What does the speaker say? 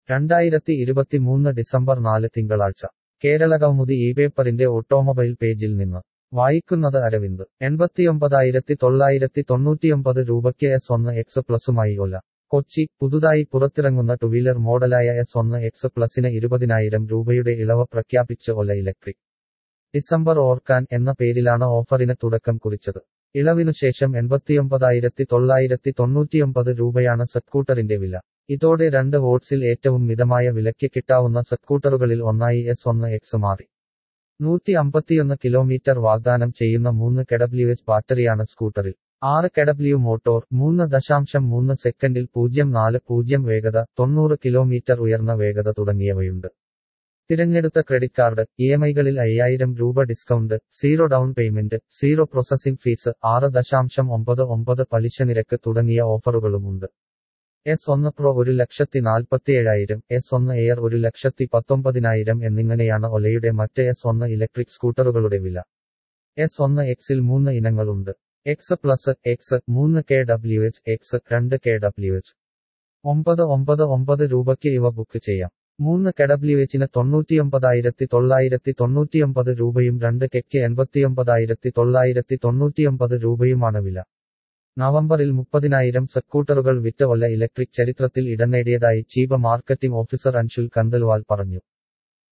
രണ്ടായിരത്തി ഇരുപത്തിമൂന്ന് ഡിസംബർ നാല് തിങ്കളാഴ്ച കേരള കൗമുദി ഈ പേപ്പറിന്റെ ഓട്ടോമൊബൈൽ പേജിൽ നിന്ന് വായിക്കുന്നത് അരവിന്ദ് എൺപത്തിയൊമ്പതായിരത്തി തൊള്ളായിരത്തി തൊണ്ണൂറ്റിയൊമ്പത് രൂപയ്ക്ക് എസ് ഒന്ന് എക്സ് പ്ലസുമായി ഒല കൊച്ചി പുതുതായി പുറത്തിറങ്ങുന്ന ടുവീലർ മോഡലായ എസ് ഒന്ന് എക്സ് പ്ലസിന് ഇരുപതിനായിരം രൂപയുടെ ഇളവ് പ്രഖ്യാപിച്ച് ഒല ഇലക്ട്രിക് ഡിസംബർ ഓർക്കാൻ എന്ന പേരിലാണ് ഓഫറിന് തുടക്കം കുറിച്ചത് ഇളവിനുശേഷം എൺപത്തിയൊമ്പതായിരത്തി തൊള്ളായിരത്തി തൊണ്ണൂറ്റിയൊമ്പത് രൂപയാണ് സക്കൂട്ടറിന്റെ വില ഇതോടെ രണ്ട് വോട്ട്സിൽ ഏറ്റവും മിതമായ വിലയ്ക്ക് കിട്ടാവുന്ന സക്കൂട്ടറുകളിൽ ഒന്നായി എസ് ഒന്ന് എക്സ് മാറി നൂറ്റി അമ്പത്തിയൊന്ന് കിലോമീറ്റർ വാഗ്ദാനം ചെയ്യുന്ന മൂന്ന് കെഡബ്ല്യുഎച്ച് ബാറ്ററിയാണ് സ്കൂട്ടറിൽ ആറ് കെഡബ്ല്യു മോട്ടോർ മൂന്ന് ദശാംശം മൂന്ന് സെക്കൻഡിൽ പൂജ്യം നാല് പൂജ്യം വേഗത തൊണ്ണൂറ് കിലോമീറ്റർ ഉയർന്ന വേഗത തുടങ്ങിയവയുണ്ട് തിരഞ്ഞെടുത്ത ക്രെഡിറ്റ് കാർഡ് ഇ എം ഐകളിൽ അയ്യായിരം രൂപ discount zero down payment zero processing fees ആറ് ദശാംശം ഒമ്പത് ഒമ്പത് പലിശ നിരക്ക് തുടങ്ങിയ ഓഫറുകളുമുണ്ട് എസ് ഒന്ന് പ്രോ ഒരു ലക്ഷത്തി നാൽപ്പത്തിയേഴായിരം എസ് ഒന്ന് എയർ ഒരു ലക്ഷത്തി പത്തൊമ്പതിനായിരം എന്നിങ്ങനെയാണ് ഒലയുടെ മറ്റ് എസ് ഒന്ന് ഇലക്ട്രിക് സ്കൂട്ടറുകളുടെ വില എസ് ഒന്ന് എക്സിൽ മൂന്ന് ഇനങ്ങളുണ്ട് എക്സ് പ്ലസ് എക്സ് മൂന്ന് കെ ഡബ്ല്യു എച്ച് എക്സ് രണ്ട് കെ ഡബ്ല്യു എച്ച് ഒമ്പത് ഒമ്പത് ഒമ്പത് രൂപയ്ക്ക് ഇവ ബുക്ക് ചെയ്യാം മൂന്ന് കെഡബ്ല്യു എച്ചിന് തൊണ്ണൂറ്റിയൊമ്പതായിരത്തി തൊള്ളായിരത്തി തൊണ്ണൂറ്റിയൊമ്പത് രൂപയും രണ്ട് കെക്ക് എൺപത്തിയൊമ്പതായിരത്തി തൊള്ളായിരത്തി തൊണ്ണൂറ്റിയൊമ്പത് രൂപയുമാണ് വില നവംബറിൽ മുപ്പതിനായിരം സക്കൂട്ടറുകൾ വിറ്റ ഒല്ല ഇലക്ട്രിക് ചരിത്രത്തിൽ ഇടം നേടിയതായി chief marketing officer Anshul Khandelwal പറഞ്ഞു